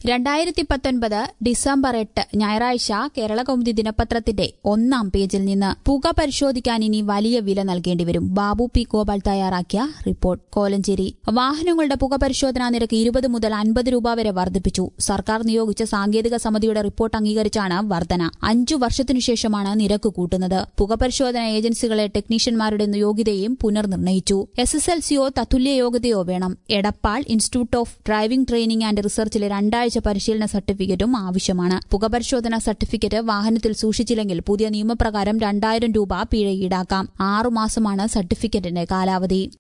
രണ്ടായിരത്തി പത്തൊൻപത് ഡിസംബർ എട്ട് ഞായറാഴ്ച കേരള കൗമുദി ദിനപത്രത്തിന്റെ ഒന്നാം പേജിൽ നിന്ന് പുക പരിശോധിക്കാൻ ഇനി വലിയ വില നൽകേണ്ടി വരും ബാബു പി ഗോപാൽ തയ്യാറാക്കിയ റിപ്പോർട്ട് കോലഞ്ചേരി വാഹനങ്ങളുടെ പുക പരിശോധനാ നിരക്ക് ഇരുപത് മുതൽ അൻപത് രൂപ വരെ വർദ്ധിപ്പിച്ചു സർക്കാർ നിയോഗിച്ച സാങ്കേതിക സമിതിയുടെ റിപ്പോർട്ട് അംഗീകരിച്ചാണ് വർധന അഞ്ചു വർഷത്തിനു ശേഷമാണ് നിരക്ക് കൂട്ടുന്നത് പുക പരിശോധന ഏജൻസികളെ ടെക്നീഷ്യന്മാരുടെ യോഗ്യതയും പുനർനിർണയിച്ചു എസ് എസ് എൽ സിയോ തത്തുല്യ യോഗ്യതയോ വേണം Edappal institute of driving training and റിസർച്ചിലെ രണ്ടാഴ്ച പരിശീലന സർട്ടിഫിക്കറ്റും ആവശ്യമാണ് പുകപരിശോധന സർട്ടിഫിക്കറ്റ് വാഹനത്തിൽ സൂക്ഷിച്ചില്ലെങ്കിൽ പുതിയ നിയമപ്രകാരം രണ്ടായിരം രൂപ പിഴ ഈടാക്കാം ആറുമാസമാണ് സർട്ടിഫിക്കറ്റിന്റെ കാലാവധി